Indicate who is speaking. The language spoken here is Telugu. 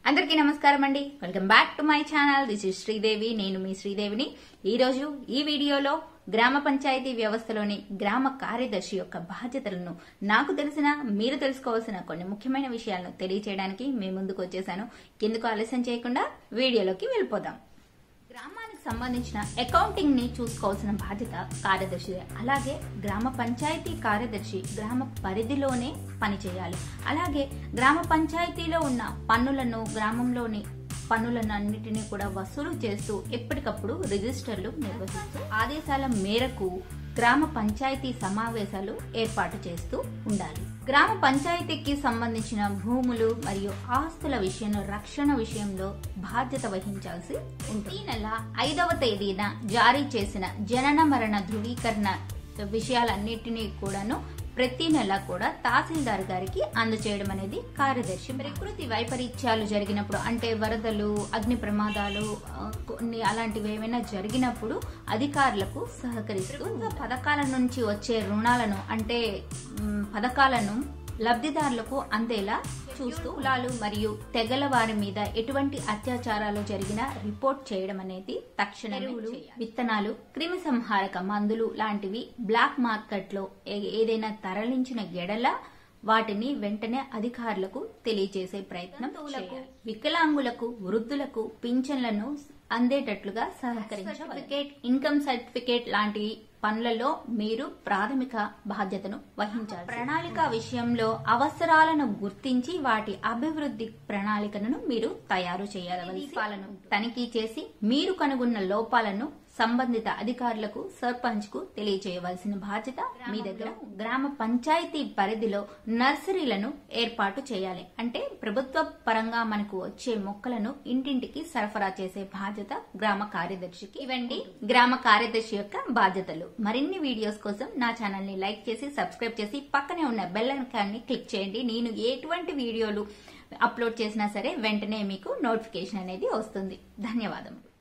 Speaker 1: అందరికీ నమస్కారం అండి welcome back to my channel this is Sridevi నేను మీ శ్రీదేవిని ఈ రోజు ఈ వీడియోలో గ్రామ పంచాయతీ వ్యవస్థలోని గ్రామ కార్యదర్శి యొక్క బాధ్యతలను నాకు తెలిసిన మీరు తెలుసుకోవాల్సిన కొన్ని ముఖ్యమైన విషయాలను తెలియచేయడానికి మీ ముందుకు వచ్చేసాను ఎందుకు ఆలస్యం చేయకుండా వీడియోలోకి వెళ్ళిపోదాం గ్రామానికి సంబంధించిన అకౌంటింగ్ ని చూసుకోవాల్సిన బాధ్యత కార్యదర్శిదే అలాగే గ్రామ పంచాయతీ కార్యదర్శి గ్రామ పరిధిలోనే పనిచేయాలి అలాగే గ్రామ పంచాయతీలో ఉన్న పన్నులను గ్రామంలోని పన్నులను అన్నిటినీ కూడా వసూలు చేస్తూ ఎప్పటికప్పుడు రిజిస్టర్లు నిర్వహిస్తూ ఆదేశాల మేరకు గ్రామ పంచాయతీ సమావేశాలు ఏర్పాటు చేస్తూ ఉండాలి గ్రామ పంచాయతీకి సంబంధించిన భూములు మరియు ఆస్తుల విషయంలో రక్షణ విషయంలో బాధ్యత వహించాల్సి ఉంటుంది ఈ నెల ఐదవ తేదీన జారీ చేసిన జనన మరణ ధృవీకరణ విషయాలన్నిటినీ కూడాను ప్రతి నెల కూడా తహసీల్దార్ గారికి అందజేయడం అనేది కార్యదర్శి ప్రకృతి వైపరీత్యాలు జరిగినప్పుడు అంటే వరదలు అగ్ని ప్రమాదాలు ఆ, కొన్ని అలాంటివి ఏమైనా జరిగినప్పుడు అధికారులకు సహకరిస్తూ పథకాల నుంచి వచ్చే రుణాలను అంటే మ్, పథకాలను లబ్ధిదారులకు అందేలా చూస్తూ కులాలు మరియు తెగల వారి మీద ఎటువంటి అత్యాచారాలు జరిగినా రిపోర్ట్ చేయడం అనేది తక్షణమే చేయాలి. విత్తనాలు క్రిమి సంహారక మందులు లాంటివి బ్లాక్ మార్కెట్ లో ఏ- ఏదైనా తరలించిన గెడల వాటిని వెంటనే అధికారులకు తెలియజేసే ప్రయత్నం చేయాలి. వికలాంగులకు వృద్ధులకు పింఛన్లను అందేటట్లుగా సహకరించాలి సర్టిఫికేట్ ఇన్కమ్ సర్టిఫికేట్ లాంటి పనులలో మీరు ప్రాథమిక బాధ్యతను వహించాలి ప్రణాళిక విషయంలో అవసరాలను గుర్తించి వాటి అభివృద్ధి ప్రణాళికను మీరు తయారు చేయాలి పాలను తనిఖీ చేసి మీరు కనుగొన్న లోపాలను సంబంధిత అధికారులకు సర్పంచ్ కు తెలియజేయవలసిన బాధ్యత మీ దగ్గర గ్రామ పంచాయతీ పరిధిలో నర్సరీలను ఏర్పాటు చేయాలి అంటే ప్రభుత్వ పరంగా మనకు వచ్చే మొక్కలను ఇంటింటికి సరఫరా చేసే బాధ్యత గ్రామ కార్యదర్శికి ఇవండి గ్రామ కార్యదర్శి యొక్క బాధ్యతలు మరిన్ని వీడియోస్ కోసం నా ఛానల్ ని లైక్ చేసి సబ్స్క్రైబ్ చేసి పక్కనే ఉన్న బెల్ ఐకాన్ని క్లిక్ చేయండి నేను ఎటువంటి వీడియోలు అప్లోడ్ చేసినా సరే వెంటనే మీకు నోటిఫికేషన్ అనేది వస్తుంది ధన్యవాదములు